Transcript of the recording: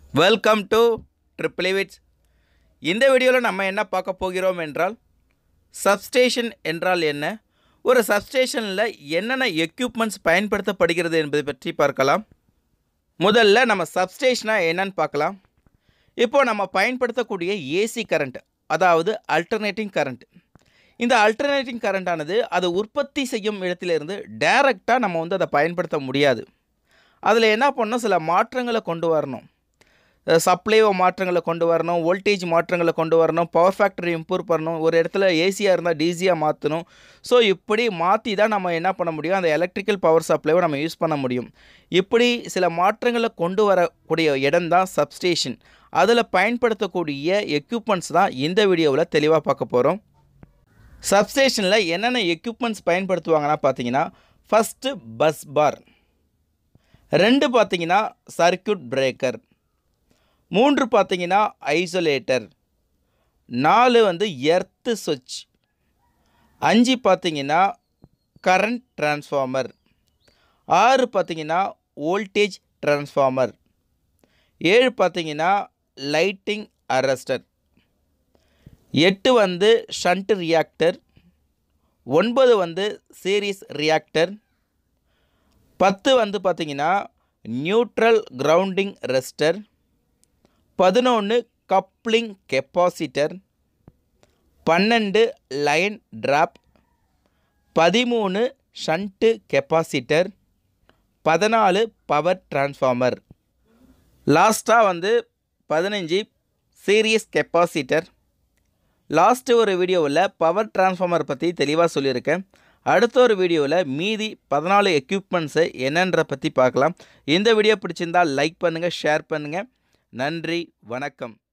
welcome to triple விட்ஸ் இந்த வீடியோவில் நம்ம என்ன பார்க்க போகிறோம் என்றால் சப்ஸ்டேஷன் என்றால் என்ன ஒரு சப்ஸ்டேஷனில் என்னென்ன எக்யூப்மெண்ட்ஸ் பயன்படுத்தப்படுகிறது என்பதை பற்றி பார்க்கலாம் முதல்ல நம்ம சப்ஸ்டேஷனாக என்னன்னு பார்க்கலாம் இப்போ நம்ம பயன்படுத்தக்கூடிய ஏசி கரண்ட் அதாவது அல்டர்னேட்டிங் கரண்ட் இந்த அல்டர்னேட்டிங் கரண்டானது அது உற்பத்தி செய்யும் இடத்திலிருந்து டைரெக்டாக நம்ம வந்து அதை பயன்படுத்த முடியாது அதில் என்ன பண்ணணும் சில மாற்றங்களை கொண்டு வரணும் சப்ளைவோ மாற்றங்களை கொண்டு வரணும் வோல்டேஜ் மாற்றங்களை கொண்டு வரணும் பவர் ஃபேக்டரி இம்ப்ரூவ் பண்ணணும் ஒரு இடத்துல ஏசியாக இருந்தால் டிசியாக மாற்றணும் ஸோ இப்படி மாற்றி தான் நம்ம என்ன பண்ண முடியும் அந்த எலக்ட்ரிக்கல் பவர் சப்ளைவை நம்ம யூஸ் பண்ண முடியும் இப்படி சில மாற்றங்களை கொண்டு வரக்கூடிய இடம் தான் சப்ஸ்டேஷன் அதில் பயன்படுத்தக்கூடிய எக்யூப்மெண்ட்ஸ் தான் இந்த வீடியோவில் தெளிவாக பார்க்க போகிறோம் சப்ஸ்டேஷனில் என்னென்ன எக்யூப்மெண்ட்ஸ் பயன்படுத்துவாங்கன்னா பார்த்தீங்கன்னா ஃபஸ்ட்டு பஸ் பார் ரெண்டு பார்த்தீங்கன்னா சர்க்யூட் பிரேக்கர் மூன்று பார்த்தீங்கன்னா ஐசோலேட்டர் நாலு வந்து எர்த்து சுவிட்ச் அஞ்சு பார்த்தீங்கன்னா கரண்ட் டிரான்ஸ்ஃபார்மர் ஆறு பார்த்தீங்கன்னா வோல்டேஜ் டிரான்ஸ்ஃபார்மர் ஏழு பார்த்தீங்கன்னா லைட்டிங் அரஸ்டர் எட்டு வந்து ஷண்ட் ரியாக்டர் ஒன்பது வந்து சீரிஸ் ரியாக்டர் பத்து வந்து பார்த்திங்கன்னா நியூட்ரல் கிரவுண்டிங் ரெஸ்டர் பதினொன்று கப்ளிங் கெப்பாசிட்டர் பன்னெண்டு லைன் ட்ராப் பதிமூணு ஷண்ட்டு கெப்பாசிட்டர் பதினாலு பவர் டிரான்ஸ்ஃபார்மர் லாஸ்ட்டாக வந்து பதினஞ்சு சீரியஸ் கெப்பாசிட்டர் லாஸ்ட்டு ஒரு வீடியோவில் பவர் டிரான்ஸ்ஃபார்மர் பற்றி தெளிவாக சொல்லியிருக்கேன் அடுத்த ஒரு வீடியோவில் மீதி பதினாலு எக்யூப்மெண்ட்ஸை என்னன்ற பற்றி பார்க்கலாம் இந்த வீடியோ பிடிச்சிருந்தால் லைக் பண்ணுங்கள் ஷேர் பண்ணுங்கள் நன்றி வணக்கம்